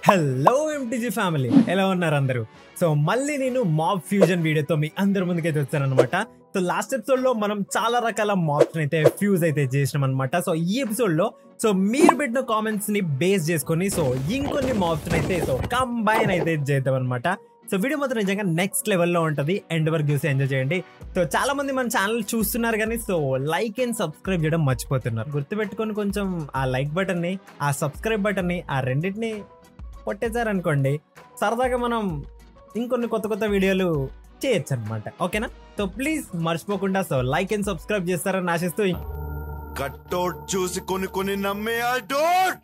Hello MTG family ఎలా ఉన్నారు అందరూ సో మళ్ళీ నేను మాబ్ ఫ్యూజన్ వీడియోతో మీ అందరి ముందుకైతే వచ్చానమాట సో లాస్ట్ ఎపిసోడ్ లో మనం చాలా రకాల మాబ్స్ అయితే ఫ్యూజ్ అయితే చేసినాం అనమాట సో ఈ ఎపిసోడ్ లో సో మీరు పెట్టిన కామెంట్స్ ని బేస్ చేసుకొని సో ఇంకొన్ని మాబ్స్ అయితే సో కంబైన్ అయితే చేద్దాం అనమాట సో వీడియో మాత్రం నిజంగా నెక్స్ట్ లెవెల్లో ఉంటుంది ఎండ్ వరకు చూసి ఎంజాయ్ చేయండి సో చాలా మంది మన ఛానల్ చూస్తున్నారు కానీ సో లైక్ అండ్ సబ్స్క్రైబ్ చేయడం మర్చిపోతున్నారు గుర్తుపెట్టుకొని కొంచెం ఆ లైక్ బటన్ ని ఆ సబ్స్క్రైబ్ బటన్ ని ఆ రెండింటిని కొట్టేశారనుకోండి సరదాగా మనం ఇంకొన్ని కొత్త కొత్త వీడియోలు చేయొచ్చు అనమాట ఓకేనా సో ప్లీజ్ మర్చిపోకుండా సో లైక్ అండ్ సబ్స్క్రైబ్ చేస్తారని ఆశిస్తూ కట్టోట్ చూసి కొన్ని కొన్ని నమ్మే డోట్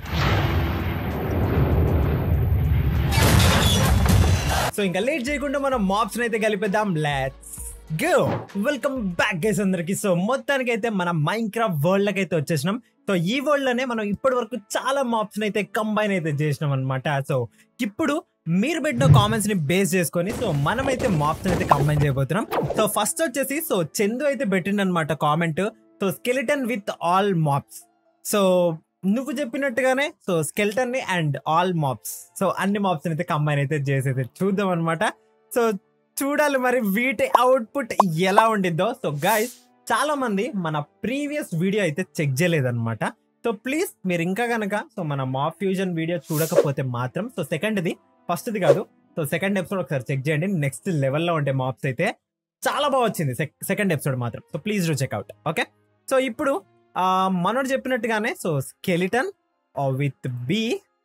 సో ఇంకా లేట్ చేయకుండా మనం మాప్స్ అయితే కలిపేద్దాం let's go welcome back guys అందరికి సో మొత్తానికి అయితే మన మైండ్ క్రాఫ్ట్ వరల్డ్ లకి అయితే వచ్చేసినాం సో ఈ వరల్డ్ లోనే మనం ఇప్పటి వరకు చాలా మాప్స్ అయితే కంబైన్ అయితే చేసినాం అనమాట సో ఇప్పుడు మీరు పెట్టిన కామెంట్స్ ని బేస్ చేసుకొని సో మనమైతే మాప్స్ అయితే కంబైన్ చేయబోతున్నాం సో ఫస్ట్ వచ్చేసి సో చందు అయితే పెట్టిండనమాట comment so skeleton with all maps so నువ్వు చెప్పినట్టుగానే సో స్కెల్టన్ ని అండ్ ఆల్ మాప్స్ సో అన్ని మాప్స్ అయితే కంబైన్ అయితే చేసేది చూద్దాం అనమాట సో చూడాలి మరి వీటి అవుట్పుట్ ఎలా ఉండిద్దో సో గైస్ చాలా మంది మన ప్రీవియస్ వీడియో అయితే చెక్ చేయలేదన్నమాట సో ప్లీజ్ మీరు ఇంకా గనక సో మన మాప్ ఫ్యూజన్ వీడియో చూడకపోతే మాత్రం సో సెకండ్ది ఫస్ట్ది కాదు సో సెకండ్ ఎపిసోడ్ ఒకసారి చెక్ చేయండి నెక్స్ట్ లెవెల్లో ఉండే మాప్స్ అయితే చాలా బాగా వచ్చింది సెకండ్ ఎపిసోడ్ మాత్రం so please do check out okay so ఇప్పుడు ఆ, మనోడు చెప్పినట్టుగానే so skeleton with bee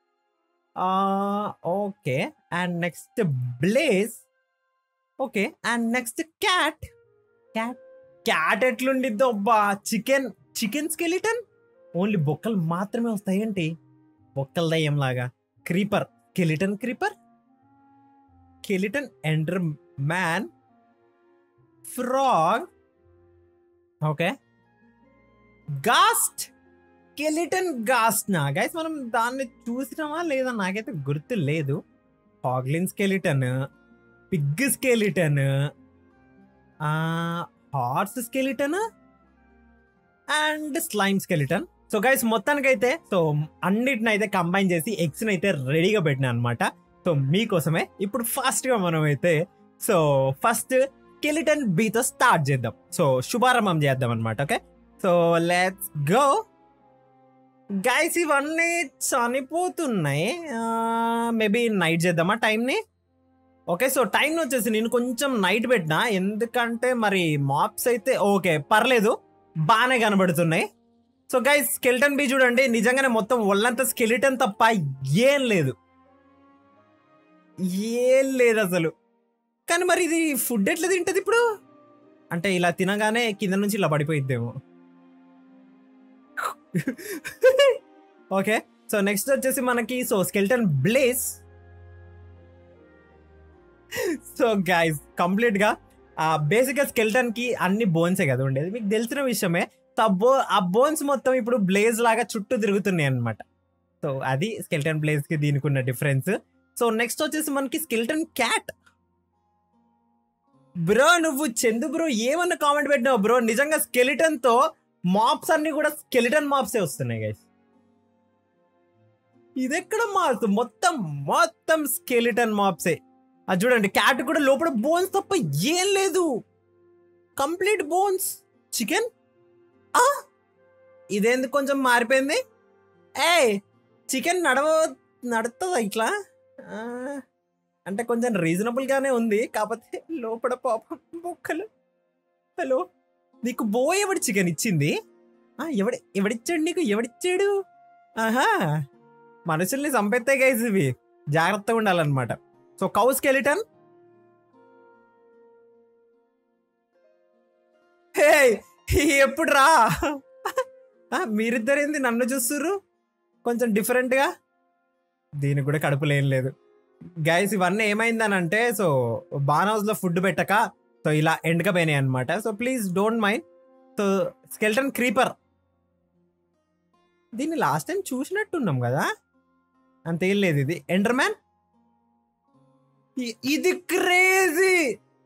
okay and next blaze okay and next cat cat cat ఎట్లుండిద్దో అబ్బా చికెన్ చికెన్ స్కెలిటన్ ఓన్లీ బొక్కలు మాత్రమే వస్తాయి ఏంటి బొక్కల దయ్యం లాగా creeper skeleton creeper skeleton Enderman frog okay ghast skeleton ghast నా గైస్ మనం దాన్ని చూసినామా లేదా నాకైతే గుర్తు లేదు hoglin skeleton pig skeleton horse skeleton and slime skeleton so guys మొత్తానికైతే సో అన్నిటిని అయితే కంబైన్ చేసి ఎగ్స్ అయితే రెడీగా పెట్టినా అనమాట సో మీకోసమే ఇప్పుడు ఫాస్ట్ గా మనం అయితే సో ఫస్ట్ కెలిటన్ బీతో స్టార్ట్ చేద్దాం సో శుభారంభం చేద్దాం అనమాట okay so let's go guys ఇవన్నీ చనిపోతున్నాయి మేబీ నైట్ చేద్దామా టైంని ఓకే సో టైం వచ్చేసి నేను కొంచెం నైట్ పెట్టినా ఎందుకంటే మరి మాప్స్ అయితే ఓకే పర్లేదు బాగానే కనబడుతున్నాయి సో గైస్ స్కెలిటన్ బీ చూడండి నిజంగానే మొత్తం ఒళ్ళంతా స్కెలిటన్ తప్ప ఏం లేదు ఏం లేదు అసలు కానీ మరి ఇది ఫుడ్ ఎట్లా తింటది ఇప్పుడు అంటే ఇలా తినగానే కింద నుంచి ఇలా పడిపోయిద్దేమో ఓకే సో నెక్స్ట్ వచ్చేసి మనకి so skeleton blaze so guys complete గా ఆ బేసిక్ గా స్కెల్టన్ కి అన్ని బోన్సే కదా ఉండేది మీకు తెలిసిన విషయమే సో ఆ బో ఆ బోన్స్ మొత్తం ఇప్పుడు బ్లేజ్ లాగా చుట్టూ తిరుగుతున్నాయి అనమాట సో అది స్కెల్టన్ బ్లేజ్ కి దీనికి ఉన్న డిఫరెన్స్ సో నెక్స్ట్ వచ్చేసి మనకి స్కెల్టన్ క్యాట్ బ్రో నువ్వు చందు బ్రో ఏమన్నా కామెంట్ పెట్టినావు బ్రో నిజంగా స్కెలిటన్ తో మాప్స్ అన్ని కూడా స్కెలిటన్ మాప్సే వస్తున్నాయి గైస్ ఇది ఎక్కడ మాప్స్ మొత్తం మొత్తం స్కెలిటన్ మాప్సే అది చూడండి క్యాట్ కూడా లోపల బోన్స్ తప్ప ఏం లేదు కంప్లీట్ బోన్స్ చికెన్ ఆ ఇదేందుకు కొంచెం మారిపోయింది ఏ చికెన్ నడవ నడుతుందా ఇట్లా ఆ, అంటే కొంచెం రీజనబుల్ గానే ఉంది కాకపోతే లోపల పాపం బొక్కలు హలో నీకు బో ఎవడి చికెన్ ఇచ్చింది ఆ, ఎవడి ఎవడిచ్చాడు నీకు ఎవడిచ్చాడు ఆహా మనుషుల్ని చంపేస్తే గైస్ ఇవి జాగ్రత్తగా ఉండాలన్నమాట సో కౌ స్కెలిటన్ హే ఎప్పుడు రా ఆ, మీరిద్దరేంది నన్ను చూస్తుర్రు కొంచెం డిఫరెంట్గా దీనికి కూడా కడుపులో ఏం లేదు గైస్ ఇవన్నీ ఏమైందనంటే సో బాన్ హౌస్ లో ఫుడ్ పెట్టక సో ఇలా ఎండకపోయినాయి అనమాట so please don't mind so skeleton creeper దీన్ని లాస్ట్ టైం చూసినట్టున్నాం కదా అంతేం లేదు ఇది ఎండర్ మ్యాన్ ఇది క్రేజీ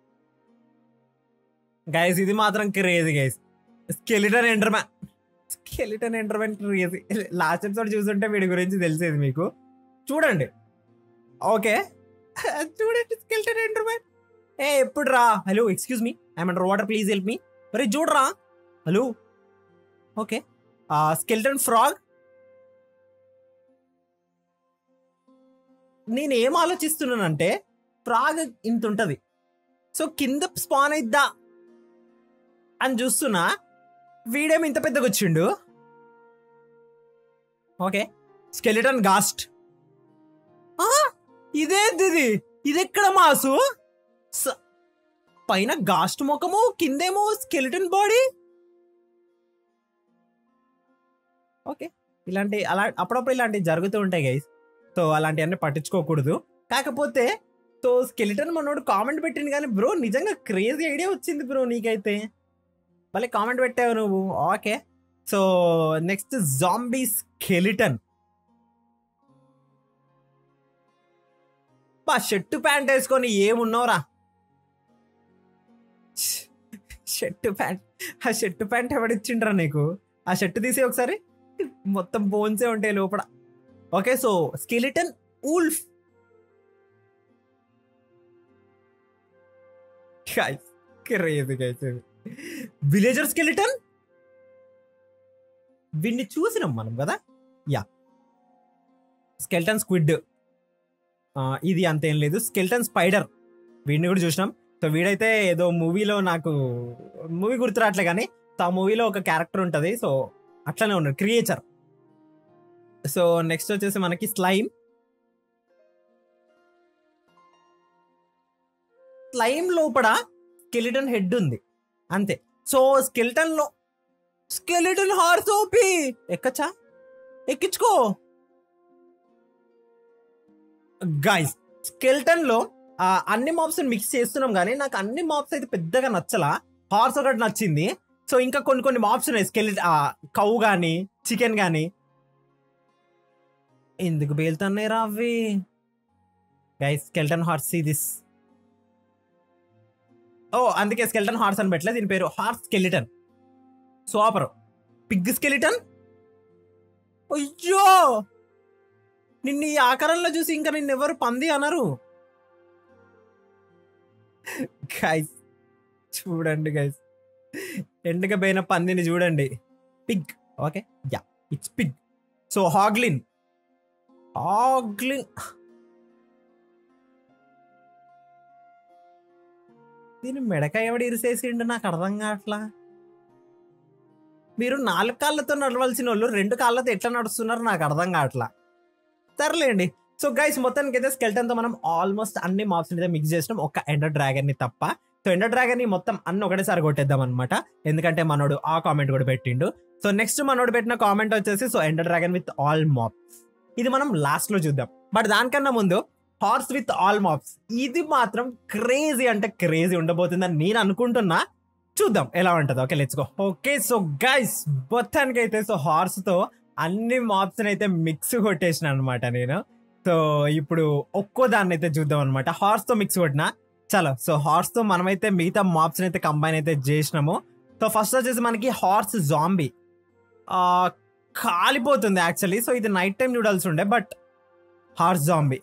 గైస్ ఇది మాత్రం crazy guys skeleton ender man skeleton ender man crazy last episode చూస్తుంటే వీడి గురించి తెలిసేది మీకు చూడండి ఓకే చూడండి స్కెల్టన్ ఎండర్మ్యాన్ ఏ ఎప్పుడు రా hello excuse me I under water please help me మరి చూడరా హలో ఓకే స్కెల్టన్ ఫ్రాగ్ నేను ఏం ఆలోచిస్తున్నానంటే ఫ్రాగ్ ఇంత ఉంటది సో కింద స్పాన్ అయిద్దా అని చూస్తున్నా వీడేమి ఇంత పెద్దగా వచ్చిండు ఓకే స్కెలిటన్ గాస్ట్ ఇదేంది ఇది ఇది ఎక్కడ మాసు స- పైన గాస్ట్ ముఖము కిందేమో స్కెలిటన్ బాడీ ఓకే ఇలాంటి అలా అప్పుడప్పుడు ఇలాంటివి జరుగుతూ ఉంటాయి గైస్ సో అలాంటివన్నీ పట్టించుకోకూడదు కాకపోతే సో స్కెలిటన్ మనోడు కామెంట్ పెట్టింది కానీ బ్రో నిజంగా క్రేజీ ఐడియా వచ్చింది బ్రో నీకైతే మళ్ళీ కామెంట్ పెట్టావు నువ్వు okay so next zombie skeleton బా షర్టు ప్యాంట్ వేసుకొని ఏమున్నావురా షర్టు ప్యాంట్ ఆ షర్టు ప్యాంట్ ఎవడిచ్చిండ్రా నీకు ఆ షర్టు తీసి ఒకసారి మొత్తం బోన్సే ఉంటాయి లోపల okay so skeleton wolf craze guys villager skeleton వీడిని చూసినాం మనం కదా యా స్కెల్టన్ స్క్విడ్ ఇది అంతేం లేదు స్కెల్టన్ స్పైడర్ వీడిని కూడా చూసినాం సో వీడైతే ఏదో మూవీలో నాకు మూవీ గుర్తురాట్లే కానీ సో ఆ మూవీలో ఒక క్యారెక్టర్ ఉంటుంది సో అట్లనే ఉన్నాడు క్రియేచర్ సో నెక్స్ట్ వచ్చేసి మనకి స్లైమ్ స్లైమ్ లోపల స్కెలిటన్ హెడ్ ఉంది అంతే సో స్కెలిటన్ లో స్కెలిటన్ హార్స్ ఓపి ఎక్కచ్చా ఎక్కించుకో గైస్ స్కెల్టన్ లో ఆ, అన్ని మాప్స్ మిక్స్ చేస్తున్నాం కానీ నాకు అన్ని మాప్స్ అయితే పెద్దగా నచ్చలా హార్స్ ఒకటి నచ్చింది సో ఇంకా కొన్ని కొన్ని మాప్స్ ఉన్నాయి స్కెలిట్ కౌ గాని చికెన్ గాని ఎందుకు పేలుతున్నాయి రా అవి గైస్ స్కెల్టన్ హార్స్ దిస్ ఓ అందుకే స్కెల్టన్ హార్స్ అని పెట్టలేదు దీని పేరు horse skeleton super pig skeleton అయ్యో నిన్ను ఈ ఆకారంలో చూసి ఇంకా నిన్ను ఎవరు పంది అనరు గైస్ చూడండి గైస్ ఎండుక పోయిన పందిని చూడండి pig okay yeah it's pig so hoglin hoglin దీని మెడక ఎవడు ఇరిసేసిండు నాకు అర్థం కావట్లా మీరు నాలుగు కాళ్ళతో నడవలసిన వాళ్ళు రెండు కాళ్ళతో ఎట్లా నడుస్తున్నారు నాకు అర్థం కావట్లా సర్లేండి సో గైస్ మొత్తానికి అయితే స్కెల్టన్ తో మనం ఆల్మోస్ట్ అన్ని మాప్స్ అయితే మిక్స్ చేసినాం ఒక ఎండర్ డ్రాగన్ ని తప్ప సో ఎండర్ డ్రాగన్ ని మొత్తం అన్ని ఒకటేసారి కొట్టేద్దాం అనమాట ఎందుకంటే మనోడు ఆ కామెంట్ కూడా పెట్టిండు సో నెక్స్ట్ మనోడు పెట్టిన కామెంట్ వచ్చేసి so ender dragon with all mobs ఇది మనం లాస్ట్ లో చూద్దాం బట్ దానికన్నా ముందు హార్స్ విత్ ఆల్ మాప్స్ ఇది మాత్రం క్రేజీ అంటే క్రేజీ ఉండబోతుందని నేను అనుకుంటున్నా చూద్దాం ఎలా ఉంటుందో okay let's go okay so guys మొత్తానికి అయితే సో హార్స్ తో అన్ని మాప్స్ అయితే మిక్స్ కొట్టేసిన అనమాట నేను సో ఇప్పుడు ఒక్కో దాన్ని అయితే చూద్దాం అనమాట హార్స్ తో మిక్స్ కొట్టిన చలో సో హార్స్ తో మనమైతే మిగతా మాప్స్ అయితే కంబైన్ అయితే చేసినాము సో ఫస్ట్ వచ్చేసి మనకి హార్స్ జాంబీ కాలిపోతుంది యాక్చువల్లీ సో ఇది నైట్ టైం చూడాల్సి ఉండే బట్ హార్స్ జాంబీ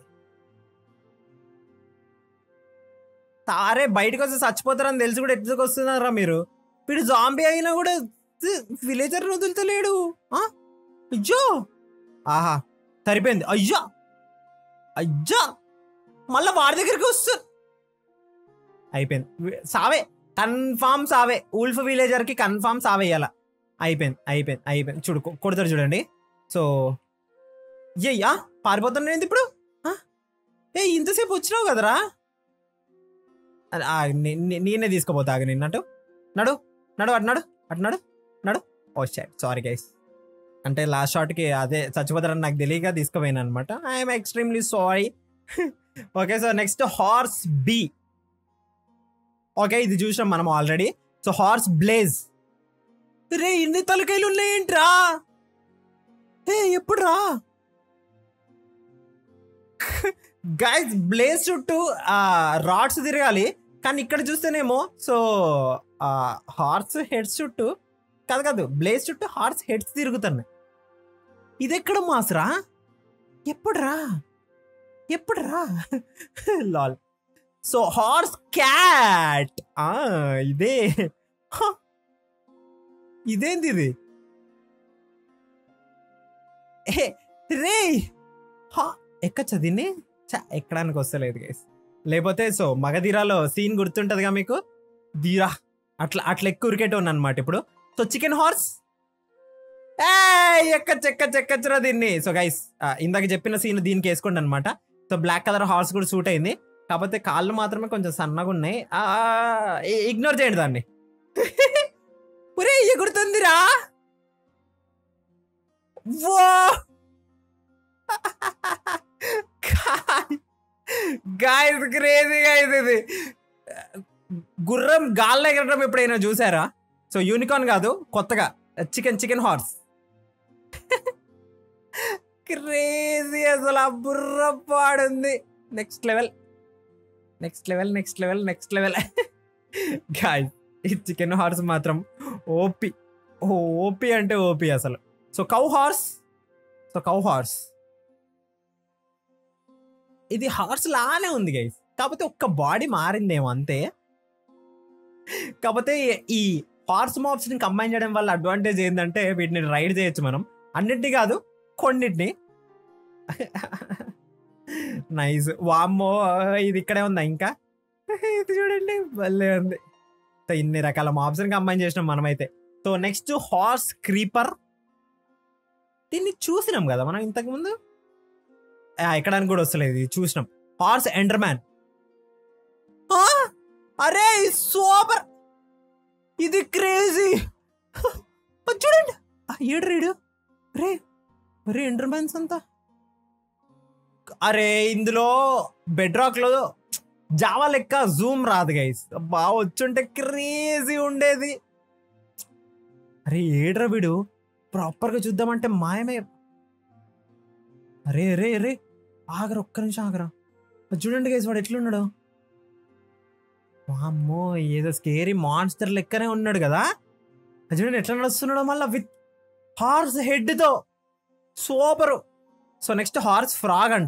తారే బయటకు వస్తే చచ్చిపోతారని తెలిసి కూడా ఎత్తుకు వస్తున్నారా మీరు వీడు జాంబీ అయినా కూడా విలేజర్ వదులుతలేడు ఆ? అయ్యో ఆహా సరిపోయింది అయ్యా అయ్యా మళ్ళా వాడి దగ్గరికి వస్తారు అయిపోయింది వి- save confirm save wolf villager కి కన్ఫామ్ సావేయాల అయిపోయింది అయిపోయింది అయిపోయింది చూడు కొ- కొడతారు చూడండి సో అయ్యా పారిపోతున్నాడు ఇప్పుడు ఆ? ఏ ఇంతసేపు వచ్చినావు కదరా అ- ఆ, నే- నే- నేనే తీసుకోపోతా ఆగు నిన్నట్టు నడు నడు అటు నడు అటు నడు నడు ఓ షాట్ సారీ గైస్ అంటే లాస్ట్ షాట్కి అదే చచ్చిపోతారని నాకు తెలియక తీసుకుపోయాను అనమాట I'm extremely sorry okay so next horse B okay ఇది చూసాం మనం ఆల్రెడీ సో హార్స్ బ్లేజ్ రే ఇన్ని తలకాయలు ఉన్నాయేంట్రా ఏ ఎప్పుడు రా గైస్ బ్లేజ్ చుట్టూ రాడ్స్ తిరగాలి కానీ ఇక్కడ చూస్తేనేమో సో హార్స్ హెడ్స్ చుట్టూ కాదు కాదు బ్లేజ్ చుట్టూ హార్స్ హెడ్స్ తిరుగుతున్నాయి ఇది ఎక్కడ మాసురా ఎప్పుడు రా ఎప్పుడు రా లాల్ సో హార్స్ క్యాట్ ఆ ఇదే హ. ఇదేంది ఇది ఏ, రే హా, ఎక్కచ్చా దీన్ని చ ఎక్కడానికి వస్తలేదు గైస్ లేకపోతే సో మగధీరాలో సీన్ గుర్తుంటదిగా మీకు ధీరా అట్లా అట్లా ఎక్కువ ఉరికేటోన్ అనమాట ఇప్పుడు సో చికెన్ హార్స్ ఎక్కచ్చు ఎక్కచ్చు ఎక్కచ్చురా దీన్ని సో గైస్ ఇందాక చెప్పిన సీన్ దీనికి వేసుకోండి అనమాట సో బ్లాక్ కలర్ హార్స్ కూడా సూట్ అయింది కాకపోతే కాళ్ళు మాత్రమే కొంచెం సన్నగా ఉన్నాయి ఇగ్నోర్ చేయండి దాన్ని ఒరే ఎగురుతుందిరా వా గాయస్ క్రేజీ గాయస్ ఇది గుర్రం గాల్లో ఎగరడం ఎప్పుడైనా చూసారా సో యూనికార్న్ కాదు కొత్తగా చికెన్ చికెన్ హార్స్ క్రేజీ అసలు ఆ బుర్ర పాడుంది next level next level next level next level guys ఈ చికెన్ హార్స్ మాత్రం ఓపి ఓపి అంటే ఓపి అసలు so cow horse so cow horse ఇది హార్స్ లానే ఉంది గైస్ కాకపోతే ఒక్క బాడీ మారిందేమో అంతే కాకపోతే ఈ హార్స్ మాప్స్ ని కంబైన్ చేయడం వల్ల అడ్వాంటేజ్ ఏంటంటే వీటిని రైడ్ చేయొచ్చు మనం అన్నిటిని కాదు కొన్నిటిని నైస్ వామ్మో ఇది ఇక్కడే ఉందా ఇంకా ఇది చూడండి భలే ఉంది సో ఇన్ని రకాల మాప్స్ ని కంబైన్ చేసినాం మనమైతే సో నెక్స్ట్ హార్స్ క్రీపర్ దీన్ని చూసినాం కదా మనం ఇంతకు ముందు ఆ, ఎక్కడానికి కూడా వస్తలేదు ఇది చూసినాం హార్స్ ఎండర్ మ్యాన్ అరే సూపర్ ఇది క్రేజీ చూడండి ఆ, ఏడు రీడు రే రే ఎండర్ మ్యాన్స్ అంతా అరే ఇందులో బెడ్ రాక్ లో జావా లెక్క జూమ్ రాదు గైస్ బాగా వచ్చుంటే క్రేజీ ఉండేది అరే ఏడ్రా వీడు ప్రాపర్ గా చూద్దామంటే మాయమే అరే అరే అరే ఆగరా ఒక్క నిమిషం ఆగరా అది చూడండి గైస్ వాడు ఎట్లున్నాడు వామ్మో ఏదో స్కేరీ మాన్స్టర్ లెక్కనే ఉన్నాడు కదా అది చూడండి ఎట్లా నడుస్తున్నాడు మళ్ళీ విత్ హార్స్ హెడ్ తో super so next horse frog అంట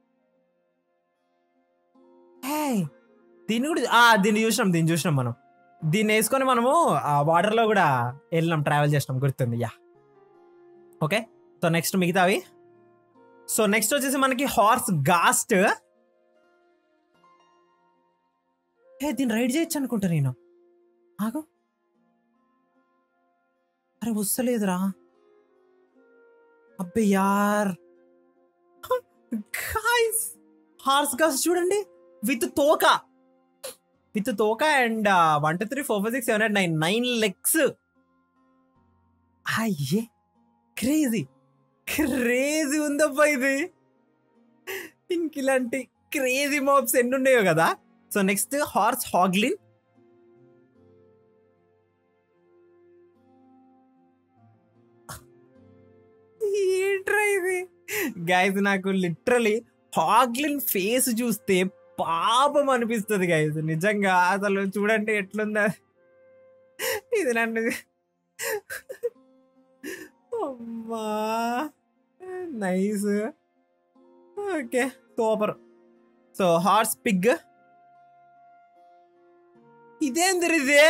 హేయ్, దీన్ని కూడా ఆ దీన్ని చూసినాం దీన్ని చూసినాం మనం దీన్ని వేసుకొని మనము ఆ వాటర్ లో కూడా వెళ్ళినాం ట్రావెల్ చేసినాం గుర్తుంది యా ఓకే సో నెక్స్ట్ మిగతావి సో నెక్స్ట్ వచ్చేసి మనకి హార్స్ గాస్ట్ ఏ దీన్ని రైడ్ చేయొచ్చు అనుకుంటా నేను ఆగు అరే వస్తలేదురా అబ్బే యార్ గాయ్స్ హార్స్ గాస్ట్ చూడండి విత్ తోక విత్ తోక and one two three four five six seven eight nine nine legs అయ్యే క్రేజీ క్రేజీ ఉందబ్బా ఇది ఇంక ఇలాంటి క్రేజీ మాబ్స్ ఎన్ని ఉన్నాయో కదా సో నెక్స్ట్ హార్స్ హాగ్లిన్ ఏంట్రా ఇది గైజ్ నాకు లిటరలీ హాగ్లిన్ ఫేస్ చూస్తే పాపం అనిపిస్తుంది గైజ్ నిజంగా అసలు చూడండి ఎట్లుందా ఇది నన్ను అమ్మా nice okay super so horse pig ఇదేంది ఇదే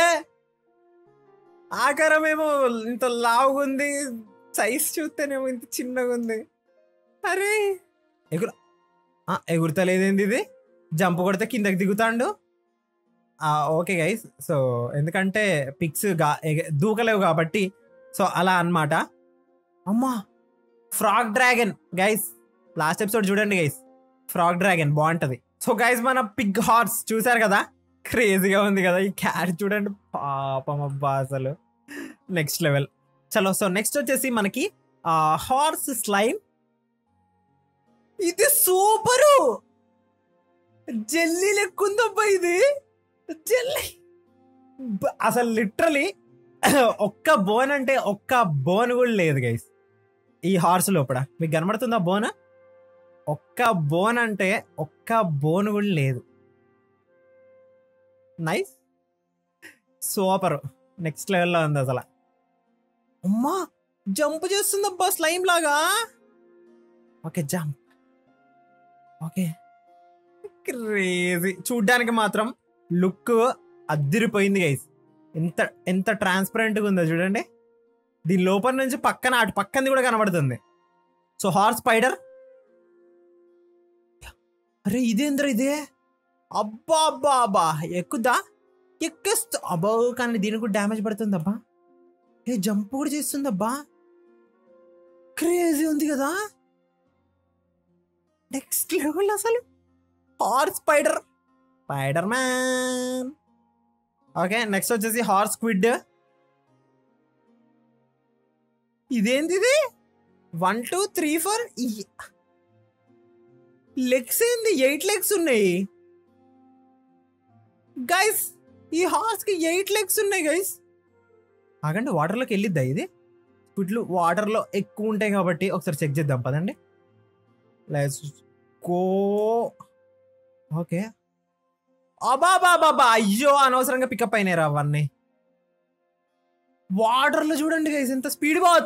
ఆకారం ఏమో ఇంత లావుగుంది సైజ్ చూస్తేనేమో ఇంత చిన్నగా ఉంది అరే ఎగురు ఆ, ఎగురుతలేదేంది ఇది జంప్ కొడితే కిందకి దిగుతాండు ఆ, ఓకే గైస్ సో ఎందుకంటే పిక్స్ గా ఎగ- దూకలేవు కాబట్టి సో అలా అన్నమాట అమ్మా frog dragon guys last episode చూడండి గైస్ ఫ్రాగ్ డ్రాగన్ బాగుంటది సో గైస్ మన పిగ్ హార్స్ చూసారు కదా క్రేజీగా ఉంది కదా ఈ క్యాట్ చూడండి పాపం అబ్బా అసలు నెక్స్ట్ లెవెల్ చలో సో నెక్స్ట్ వచ్చేసి మనకి హార్స్ స్లైమ్ ఇది సూపరు జెల్లీ లెక్కుందబ్బా ఇది జెల్లీ బ- అసలు లిటరలీ ఒక్క బోన్ అంటే ఒక్క బోన్ కూడా లేదు గైస్ ఈ హార్స్ లోపల మీకు కనబడుతుందా బోన్ ఒక్క బోన్ అంటే ఒక్క బోన్ కూడా లేదు నైస్ సూపర్ నెక్స్ట్ లెవెల్లో ఉంది అసలు అమ్మా జంప్ చేస్తుందబ్బా స్లైమ్ లాగా ఓకే జంప్ ఓకే క్రేజీ చూడ్డానికి మాత్రం లుక్ అద్దిరిపోయింది గైస్ ఎంత ఎంత ట్రాన్స్పరెంట్గా ఉందో చూడండి దీని లోపల నుంచి పక్కన అటు పక్కనది కూడా కనబడుతుంది సో హార్స్ స్పైడర్ అరే ఇదేంద్ర ఇదే అబ్బా అబ్బా అబ్బా ఎక్కుద్దా ఎక్కేస్తా అబ్బా కానీ దీనికి కూడా డ్యామేజ్ పడుతుంది అబ్బా ఏ జంప్ కూడా చేస్తుంది అబ్బా క్రేజీ ఉంది కదా నెక్స్ట్ లెవెల్ అసలు horse spider spider man okay next వచ్చేసి హార్స్ క్విడ్ ఇదేంటి ఇది one two three four legs ఏంది ఎయిట్ లెగ్స్ ఉన్నాయి గైస్ ఈ హార్స్ కి ఎయిట్ లెగ్స్ ఉన్నాయి గైస్ ఆగండి వాటర్లోకి వెళ్ళిద్దా ఇది స్పిడ్లు వాటర్లో ఎక్కువ ఉంటాయి కాబట్టి ఒకసారి చెక్ చేద్దాం పదండి లెట్స్ గో ఓకే అబా బాబా అయ్యో అనవసరంగా పికప్ అయినారు అవన్నీ వాటర్లో చూడండి గైస్ ఎంత స్పీడ్ బాత్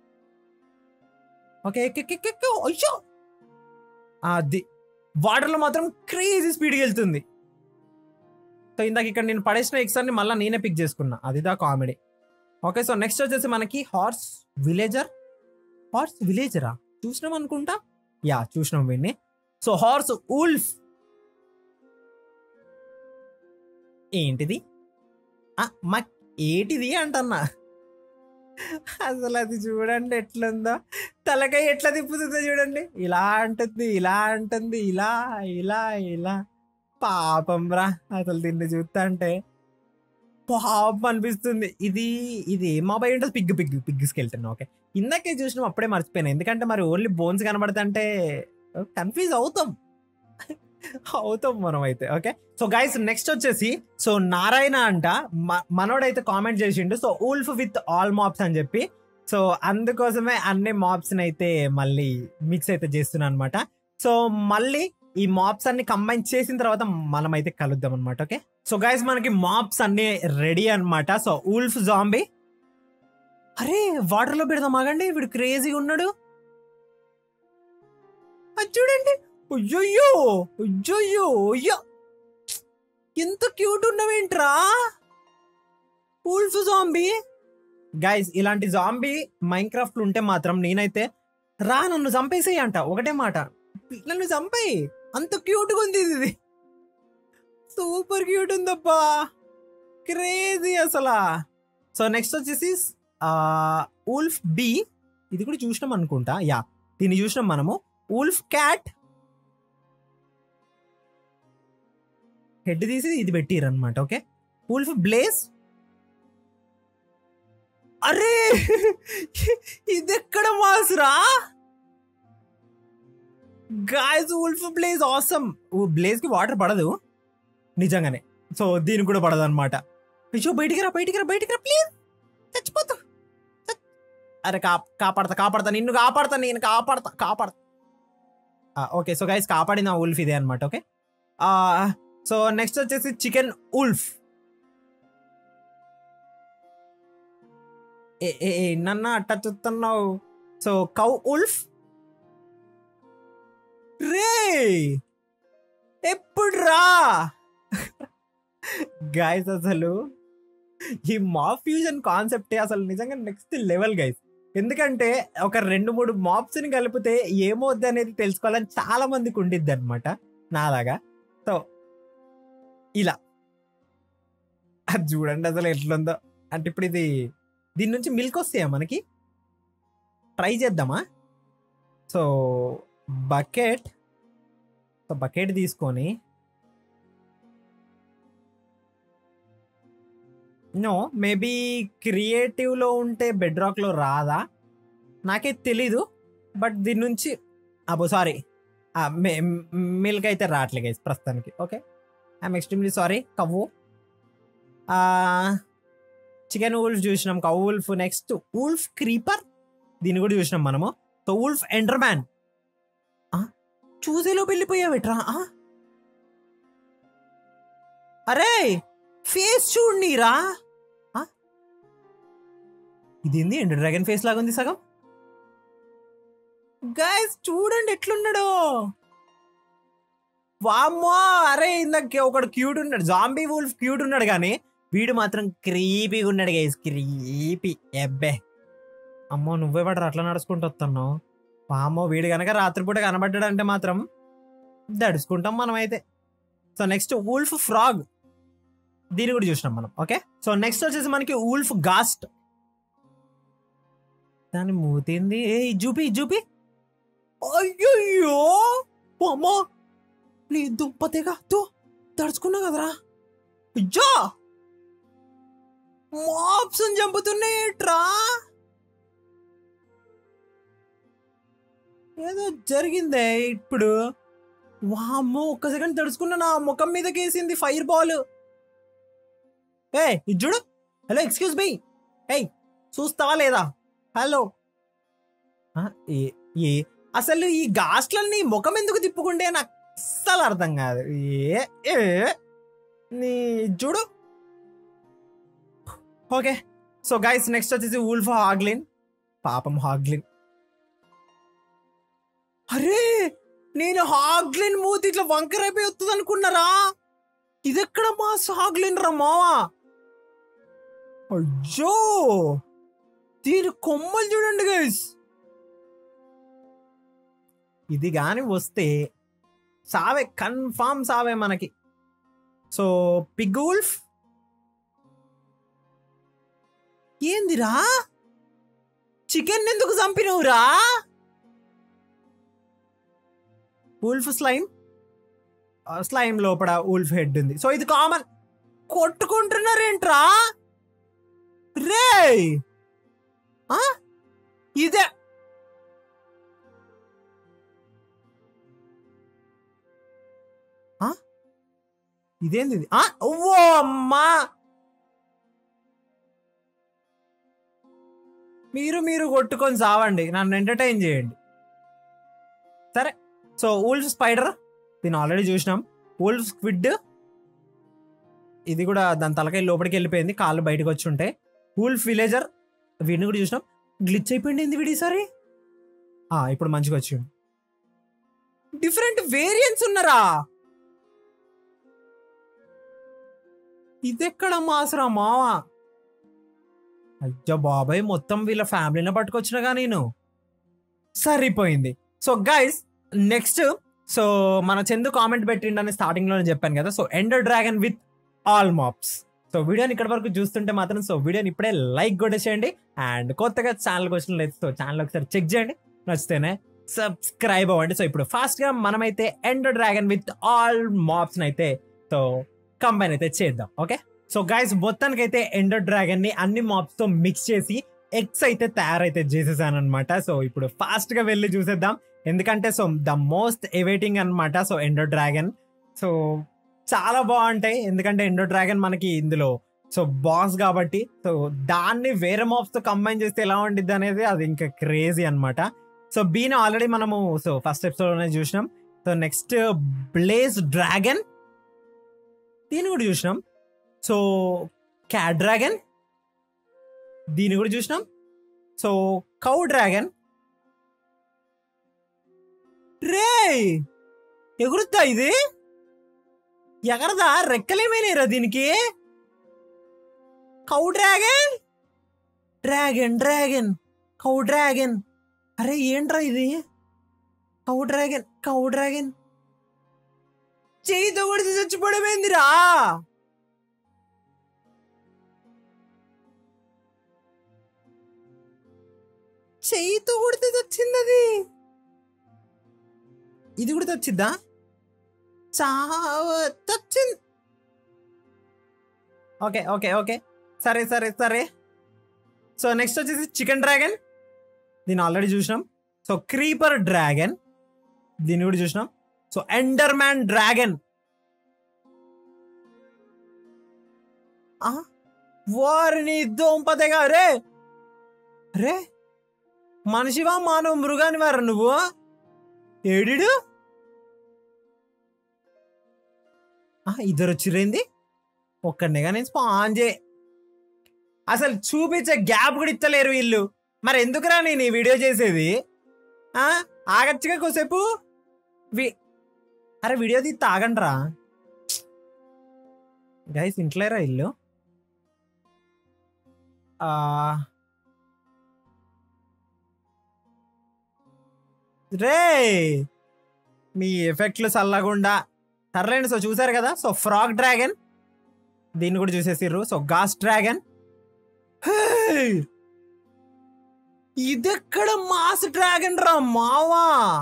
ఓకే ఎక్కెక్కెక్కెక్కు అయ్యో అది వాటర్లో మాత్రం క్రేజీ స్పీడ్కి వెళ్తుంది సో ఇందాక ఇక్కడ నేను పడేసిన ఎక్సర్ని మళ్ళీ నేనే పిక్ చేసుకున్నా అది దా కామెడీ ఓకే సో నెక్స్ట్ వచ్చేసి మనకి హార్స్ విలేజర్ హార్స్ విలేజరా చూసినాం అనుకుంటా యా చూసినాం వీడిని సో హార్స్ ఉల్ఫ్ ఏంటిది ఆ, మా ఏటిది అంటన్నా అసలు అది చూడండి ఎట్లుందో తలకాయ ఎట్లా తిప్పుతుందో చూడండి ఇలా అంటుంది ఇలా అంటుంది ఇలా ఇలా ఇలా పాపం రా అసలు దీన్ని చూస్తా అంటే పాపం అనిపిస్తుంది ఇది ఇది ఏం మొబైల్ ఉంటుంది పిగ్ పిగ్ పిగ్స్కి వెళ్తున్నా ఓకే ఇందాకే చూసినాం అప్పుడే మర్చిపోయాను ఎందుకంటే మరి ఓన్లీ బోన్స్ కనబడుతుంటే కన్ఫ్యూజ్ అవుతాం అవుతాం మనం అయితే ఓకే సో గైస్ నెక్స్ట్ వచ్చేసి సో నారాయణ అంట మ- మనోడైతే కామెంట్ చేసిండు so wolf with all mobs అని చెప్పి సో అందుకోసమే అన్ని మాప్స్ అయితే మళ్ళీ మిక్స్ అయితే చేస్తున్నాను అనమాట సో మళ్ళీ ఈ మాప్స్ అన్ని కంబైన్ చేసిన తర్వాత మనం అయితే కలుద్దాం అనమాట ఓకే సో గైస్ మనకి మాప్స్ అన్ని రెడీ అన్నమాట సో ఉల్ఫ్ జాంబీ అరే వాటర్ లో పెడదాం ఆగండి వీడు క్రేజీగా ఉన్నాడు అది చూడండి అయ్యయ్యో అయ్యయ్యో అయ్యో ఎంత క్యూట్ ఉన్నవేంట్రా ఉల్ఫ్ జాంబీ గైస్ ఇలాంటి జాంబీ మైన్క్రాఫ్ట్ ఉంటే మాత్రం నేనైతే రా నన్ను చంపేసేయి అంట ఒకటే మాట నన్ను చంపేయి అంత క్యూట్గా ఉంది ఇది సూపర్ క్యూట్ ఉందబ్బా క్రేజీ అసలా సో నెక్స్ట్ వచ్చేసి ఉల్ఫ్ బి ఇది కూడా చూసినాం అనుకుంటా యా దీన్ని చూసినాం మనము ఉల్ఫ్ క్యాట్ హెడ్ తీసి ఇది పెట్టిరు అనమాట ఓకే ఉల్ఫ్ బ్లేస్ అరే ఇది ఎక్కడ మాసురా guys wolf blaze awesome blaze కి వాటర్ పడదు నిజంగానే సో దీనికి కూడా పడదు అనమాట అయ్యో బయటికి రా బయటికి రా బయటికి రా ప్లీజ్ చచ్చిపోతా చచ్. అరే కా కాపాడతా కాపాడతా నిన్ను కాపాడతా నేను కాపాడతా కాపాడతా ఓకే సో గైస్ కాపాడిన ఉల్ఫ్ ఇదే అనమాట ఓకే సో నెక్స్ట్ వచ్చేసి చికెన్ ఉల్ఫ్ ఏ ఏ ఏ, నన్న అట్ట చూస్తున్నావు సో కౌ ఉల్ఫ్ రే ఎప్పుడు రా గైస్ అసలు ఈ మాప్ ఫ్యూజన్ కాన్సెప్టే అసలు నిజంగా నెక్స్ట్ లెవెల్ గైస్ ఎందుకంటే ఒక రెండు మూడు మాప్స్ ని కలిపితే ఏమవుద్ది అనేది తెలుసుకోవాలని చాలా మందికి ఉండిద్ది అనమాట నాలాగా సో ఇలా అది చూడండి అసలు ఎట్లుందో అంటే ఇప్పుడు ఇది దీని నుంచి మిల్క్ వస్తాయా మనకి ట్రై చేద్దామా సో బకెట్ సో బకెట్ తీసుకొని నో మేబీ క్రియేటివ్లో ఉంటే బెడ్ రాక్లో రాదా నాకే తెలీదు బట్ దీని నుంచి అబ్బో సారీ మిల్క్ అయితే రావట్లే గైస్ ప్రస్తుతానికి okay I'm extremely sorry cow chicken wolf చూసినాం cow wolf next wolf creeper దీన్ని కూడా చూసినాం మనము సో ఊల్ఫ్ ఎండర్ మ్యాన్ చూసేలో వెళ్ళిపోయావేట్రా ఆ? అరే ఫేస్ చూడనీరా ఆ? ఇదేంది ఎండ్ డ్రాగన్ ఫేస్ లాగా ఉంది సగం గైస్ చూడండి ఎట్లున్నాడో వామ్మో అరే ఇందాక ఒకడు క్యూట్ ఉన్నాడు జాంబీ వూల్ఫ్ క్యూట్ ఉన్నాడు కానీ వీడు మాత్రం క్రీపీగా ఉన్నాడు గైస్ క్రీపీ ఎబ్బే అమ్మో నువ్వే పడరు అట్లా నడుచుకుంటూ వస్తున్నావు వామ్మో వీడు కనుక రాత్రిపూట కనబడ్డాడంటే మాత్రం దడుచుకుంటాం మనం అయితే సో నెక్స్ట్ ఊల్ఫ్ ఫ్రాగ్ దీన్ని కూడా చూసినాం మనం ఓకే సో నెక్స్ట్ వచ్చేసి మనకి ఊల్ఫ్ గాస్ట్ దాని మూతింది ఏ జూపి జూపి అయ్యయ్యో అమ్మా నీ దుంపతేగా తో తడుచుకున్నా కదరా అయ్యా మాప్స్ చంపుతున్నాయిట్రా ఏదో జరిగిందే ఇప్పుడు వామ్మో ఒక్క సెకండ్ తడుచుకున్నా నా ముఖం మీద కేసింది ఫైర్ బాల్ ఏ ఇది చూడు హలో ఎక్స్క్యూజ్ మీ ఏయ్ చూస్తావా లేదా హలో ఆ, ఏ- ఏ అసలు ఈ గాస్ట్లన్నీ ముఖం ఎందుకు తిప్పుకుంటే నాకు అస్సలు అర్థం కాదు ఏ ఏ నీ చూడు ఓకే సో గైస్ నెక్స్ట్ వచ్చేసి ఊల్ఫ్ హాగ్లిన్ పాపం హాగ్లిన్ అరే నేను హాగ్లిన్ మూతి ఇట్లా వంకరైపోయి వస్తుంది అనుకున్నారా ఇదెక్కడ మా హాగ్లిన్ రా మావా అయ్యో దీని కొమ్మలు చూడండి గైస్ ఇది గాని వస్తే సావే కన్ఫామ్ సావే మనకి సో పిగ్ ఉల్ఫ్ ఏందిరా చికెన్ ఎందుకు చంపినవురా ఉల్ఫ్ స్లైమ్ స్లైమ్ లోపల ఉల్ఫ్ హెడ్ ఉంది సో ఇది కామన్ కొట్టుకుంటున్నారేంట్రా రే ఇదే ఆ? ఇదేంది ఇది? ఆ? ఓ అమ్మా మీరు మీరు కొట్టుకొని చావండి నన్ను ఎంటర్టైన్ చేయండి సరే సో ఊల్ఫ్ స్పైడర్ దీన్ని ఆల్రెడీ చూసినాం ఊల్ఫ్ స్క్విడ్ ఇది కూడా దాని తలకాయ లోపలికి వెళ్ళిపోయింది కాళ్ళు బయటకు వచ్చి ఉంటాయి ఊల్ఫ్ విలేజర్ వీడిని కూడా చూసినాం గ్లిచ్ అయిపోయింది ఏంది వీడి సారి ఇప్పుడు మంచిగా వచ్చి డిఫరెంట్ వేరియంట్స్ ఉన్నారా ఇదెక్కడ మాసరా మావా అయ్యో బాబాయ్ మొత్తం వీళ్ళ ఫ్యామిలీని పట్టుకొచ్చినగా నేను సరిపోయింది సో గైస్ నెక్స్ట్ సో మన చందు కామెంట్ పెట్టిండని స్టార్టింగ్ లోనే చెప్పాను కదా so ender dragon with all maps so వీడియోని ఇక్కడ వరకు చూస్తుంటే మాత్రం సో వీడియోని ఇప్పుడే లైక్ కొట్టేసేయండి అండ్ కొత్తగా ఛానల్కి వచ్చిన లేదు సో ఛానల్ ఒకసారి చెక్ చేయండి నచ్చితేనే సబ్స్క్రైబ్ అవ్వండి సో ఇప్పుడు ఫాస్ట్ గా మనమైతే ender dragon with all mobs అయితే సో కంబైన్ అయితే చేద్దాం ఓకే సో గైస్ మొత్తానికి అయితే ఎండర్ డ్రాగన్ ని అన్ని మాప్స్ తో మిక్స్ చేసి ఎగ్స్ అయితే తయారైతే చేసేసాను అనమాట సో ఇప్పుడు ఫాస్ట్ గా వెళ్ళి చూసేద్దాం ఎందుకంటే సో ద మోస్ట్ ఎవైటింగ్ అన్నమాట సో ఎండర్ డ్రాగన్ సో చాలా బాగుంటాయి ఎందుకంటే ఎండో డ్రాగన్ మనకి ఇందులో సో బాస్ కాబట్టి సో దాన్ని వేరే మాప్స్ తో కంబైన్ చేస్తే ఎలా ఉండిద్ది అనేది అది ఇంకా క్రేజీ అన్నమాట సో బీన్ ఆల్రెడీ మనము సో ఫస్ట్ ఎపిసోడ్ లోనే చూసినాం సో నెక్స్ట్ బ్లేజ్ డ్రాగన్ దీన్ని కూడా చూసినాం సో క్యాట్ డ్రాగన్ దీన్ని కూడా చూసినాం సో కౌ డ్రాగన్ రే ఎగురుతా ఇది ఎగరదా రెక్కలేమేలేరా దీనికి cow dragon dragon dragon cow dragon అరే ఏంట్రా ఇది కౌ డ్రాగన్ కౌ డ్రాగన్ చేయితో కొడితే చచ్చిపోవడమేందిరా చేయితో కొడితే చచ్చింది అది ఇది కూడా చచ్చిద్దా చావ చచ్చింది ఓకే ఓకే ఓకే సరే సరే సరే సో నెక్స్ట్ వచ్చేసి చికెన్ డ్రాగన్ దీన్ని ఆల్రెడీ చూసినాం సో క్రీపర్ డ్రాగన్ దీన్ని కూడా చూసినాం సో ఎండర్ మ్యాన్ డ్రాగన్ వారిని దోంపతేగా రే రే మనిషివా మానవ మృగాని వారు నువ్వు ఏడిడు ఆ, ఇద్దరు వచ్చిరేంది ఒక్కడినిగా నేను స్పాన్ చే అసలు చూపించే గ్యాప్ కూడా ఇచ్చలేరు వీళ్ళు మరి ఎందుకురా నేను ఈ వీడియో చేసేది ఆ ఆగచ్చుగా కోసేపు వి అరే వీడియో తీ తాగండ్రా గైస్ ఇంట్లోరా ఇల్లు ఆ, రే మీ ఎఫెక్ట్లు చల్లకుండా సర్లేండి సో చూసారు కదా సో ఫ్రాగ్ డ్రాగన్ దీన్ని కూడా చూసేసిర్రు సో గాస్ డ్రాగన్ ఇదెక్కడ మాస్ డ్రాగన్ రా మావా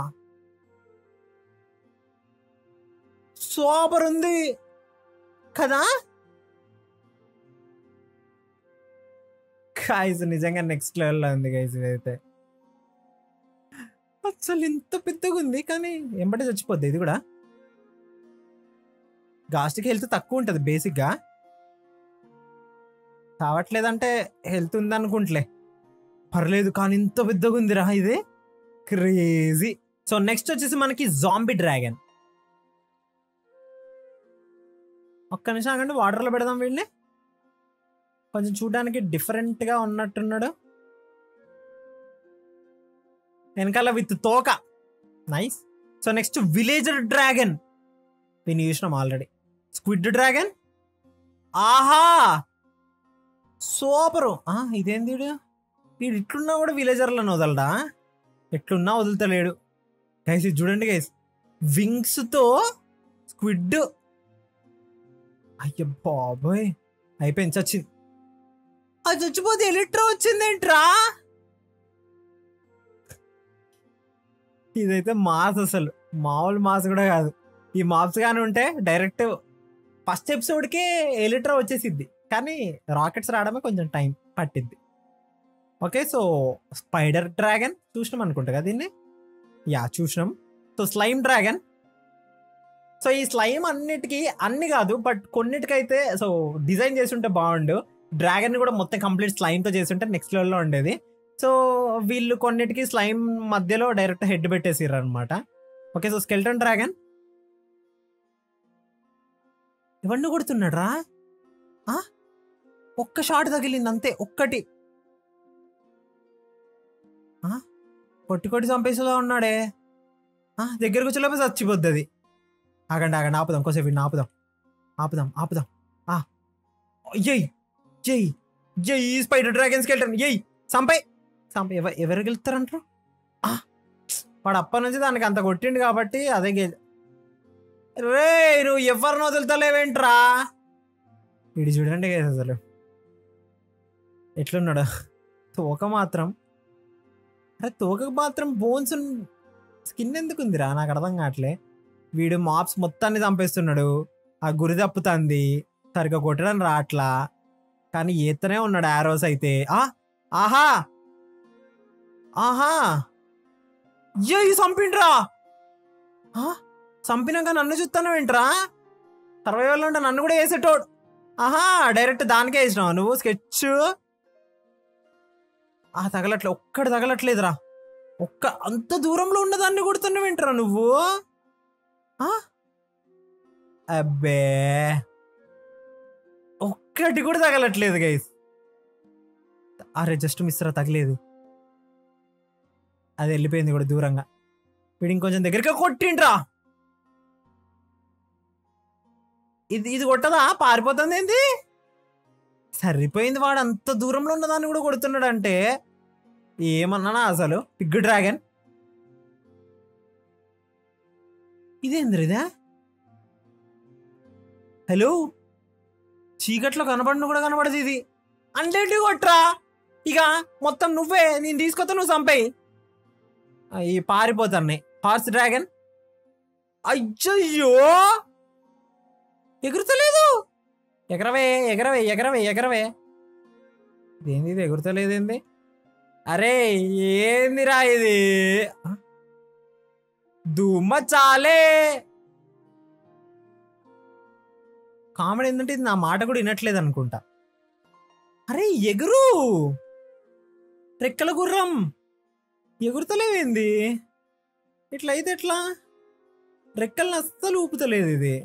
సూపర్ ఉంది కదా గైస్ నిజంగా నెక్స్ట్ లెవెల్లో ఉంది గైస్ ఇదైతే అసలు ఇంత పెద్దగా ఉంది కానీ ఎంబటే చచ్చిపోద్ది ఇది కూడా గాస్ట్కి హెల్త్ తక్కువ ఉంటుంది బేసిక్గా కావట్లేదంటే హెల్త్ ఉందనుకుంటలే పర్లేదు కానీ ఇంత పెద్దగా ఉందిరా ఇది క్రేజీ సో నెక్స్ట్ వచ్చేసి మనకి జాంబీ డ్రాగన్ ఒక్క నిమిషం ఆగండి వాటర్లో పెడదాం వీళ్ళని కొంచెం చూడడానికి డిఫరెంట్గా ఉన్నట్టున్నాడు వెనకాల విత్ తోక nice so next villager dragon దీన్ని చూసినాం ఆల్రెడీ స్క్విడ్ డ్రాగన్ ఆహా సూపరు ఆ, ఇదేంది వీడు వీడు ఇట్లున్నా కూడా విలేజర్లను వదలడా ఎట్లున్నా వదులుతలేడు గైస్ ఇది చూడండి గైస్ వింగ్స్తో స్క్విడ్ అయ్య బాబోయ్ అయిపోయింది చచ్చింది అది చచ్చిపోతే ఎలిట్రా వచ్చిందేంట్రా ఇదైతే మాస్ అసలు మామూలు మాస్ కూడా కాదు ఈ మాప్స్ కానీ ఉంటే డైరెక్ట్ ఫస్ట్ ఎపిసోడ్కే ఎలిట్రా వచ్చేసిద్ది కానీ రాకెట్స్ రావడమే కొంచెం టైం పట్టిద్ది ఓకే సో స్పైడర్ డ్రాగన్ చూసినాం అనుకుంటా కదా దీన్ని యా చూసినాం సో స్లైమ్ డ్రాగన్ సో ఈ స్లైమ్ అన్నిటికీ అన్ని కాదు బట్ కొన్నిటికైతే సో డిజైన్ చేసి ఉంటే బాగుండు డ్రాగన్ కూడా మొత్తం కంప్లీట్ స్లైమ్తో చేసి ఉంటే నెక్స్ట్ లెవెల్లో ఉండేది సో వీళ్ళు కొన్నిటికి స్లైమ్ మధ్యలో డైరెక్ట్ హెడ్ పెట్టేసిర్రు అనమాట ఓకే సో స్కెల్టన్ డ్రాగన్ ఇవన్నీ కొడుతున్నాడు రా ఒక్క షాట్ తగిలింది అంతే ఒక్కటి ఆ? కొట్టి కొట్టి చంపేసేలా ఉన్నాడే ఆ, దగ్గరకు వచ్చేలోపే చచ్చిపోద్ది అది ఆగండి ఆగండి ఆపుదాం కొంచెం వీడిని ఆపుదాం ఆపుదాం ఆపుదాం ఆ జై జై జై స్పైడర్ డ్రాగన్స్ కెళ్తాను జై సంపై సంపై ఎవ ఎవరు గెలుస్తారంటారు ఆ, వాడు అప్పటి నుంచి దానికి అంత కొట్టిండు కాబట్టి అదే గెల్ రే నువ్వు ఎవరినో వదులుతలేవేంట్రా వీడు చూడండి guys అసలు ఎట్లున్నాడు తోక మాత్రం అరే తోక మాత్రం బోన్స్ స్కిన్ ఎందుకు ఉందిరా నాకు అర్థం కావట్లే వీడు మాప్స్ మొత్తాన్ని చంపేస్తున్నాడు ఆ గురి తప్పుతుంది సరిగ్గా కొట్టడం రాట్లా కానీ ఈతనే ఉన్నాడు ఆరోస్ అయితే ఆ ఆహా ఆహా ఏ చంపిండ్రా ఆ? చంపినాక నన్ను చూస్తానవేంట్రా సర్వైవల్ ఉంటే నన్ను కూడా వేసేటోడు ఆహా డైరెక్ట్ దానికే వేసినావు నువ్వు స్కెచ్ ఆ తగలట్లే ఒక్కడు తగలట్లేదురా ఒక్క అంత దూరంలో ఉన్నదాన్ని కొడుతున్నావేంట్రా నువ్వు ఆ? అబ్బే ఒక్కటి కూడా తగలట్లేదు గైస్ అరే జస్ట్ మిస్రా తగలేదు అది వెళ్ళిపోయింది కూడా దూరంగా వీడు ఇంకొంచెం దగ్గరగా కొట్టిండ్రా ఇది ఇది కొట్టదా పారిపోతుంది ఏంది సరిపోయింది వాడు అంత దూరంలో ఉన్నదాన్ని కూడా కొడుతున్నాడు అంటే ఏమన్నానా అసలు పిగ్ డ్రాగన్ ఇదేంద్ర ఇదా హలో చీకట్లో కనబడిన కూడా కనబడదు ఇది అంటే కొట్రా ఇక మొత్తం నువ్వే నేను తీసుకొస్తా నువ్వు చంపేయి ఈ పారిపోతాన్ని హార్స్ డ్రాగన్ అయ్యయ్యో ఎగురుతలేదు ఎగరవే ఎగరవే ఎగరవే ఎగరవే ఇదేంది ఇది ఎగురుతలేదేంది అరే ఏందిరా ఇది ఆ? దుమ్మ చాలే కామెడీ ఏంటంటే ఇది నా మాట కూడా వినట్లేదు అనుకుంటా అరే ఎగురు రెక్కల గుర్రం ఎగురుతలేవేంది ఇట్లా అయితే ఎట్లా రెక్కల్ని అస్సలు ఊపుతలేదు ఇది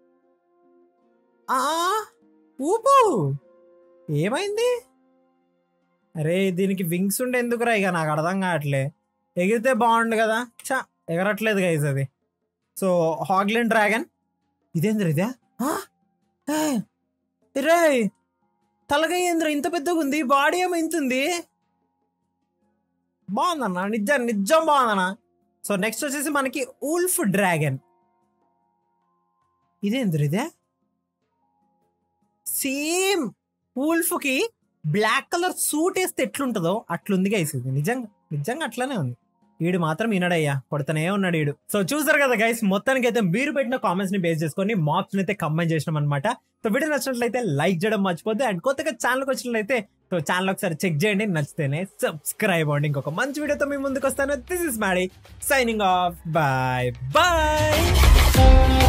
ఆ ఊపు ఏమైంది అరే దీనికి వింగ్స్ ఉండే ఎందుకురా ఇక నాకు అర్థం కావట్లే ఎగిరితే బాగుండు కదా చా ఎగరట్లేదు గైజ్ అది సో హాగ్లెన్ డ్రాగన్ ఇదేంద్ర ఇదే ఆ? ఏ, రే తలగయ్యేంద్ర ఇంత పెద్దగా ఉంది బాడీ ఏమో ఇంత ఉంది బాగుందన్న నిజం నిజం బాగుందన్న సో నెక్స్ట్ వచ్చేసి మనకి ఉల్ఫ్ డ్రాగన్ ఇదేంద్ర ఇదే సేమ్ ఉల్ఫ్ కి బ్లాక్ కలర్ సూట్ వేస్తే ఎట్లుంటుందో అట్లుంది గైస్ ఇది నిజంగా నిజంగా అట్లానే ఉంది వీడు మాత్రం వినడయ్యా కొడతనే ఉన్నాడు వీడు సో చూసారు కదా గైస్ మొత్తానికి అయితే మీరు పెట్టిన కామెంట్స్ ని బేస్ చేసుకొని మార్క్స్ అయితే కంబైన్ చేసినాం అనమాట సో వీడియో నచ్చినట్లయితే లైక్ చేయడం మర్చిపోతే అండ్ కొత్తగా ఛానల్కి వచ్చినట్లయితే సో ఛానల్ ఒకసారి చెక్ చేయండి నచ్చితేనే సబ్స్క్రైబ్ అవ్వండి ఇంకొక మంచి వీడియోతో మీ ముందుకు వస్తాను this is Maddy signing off bye bye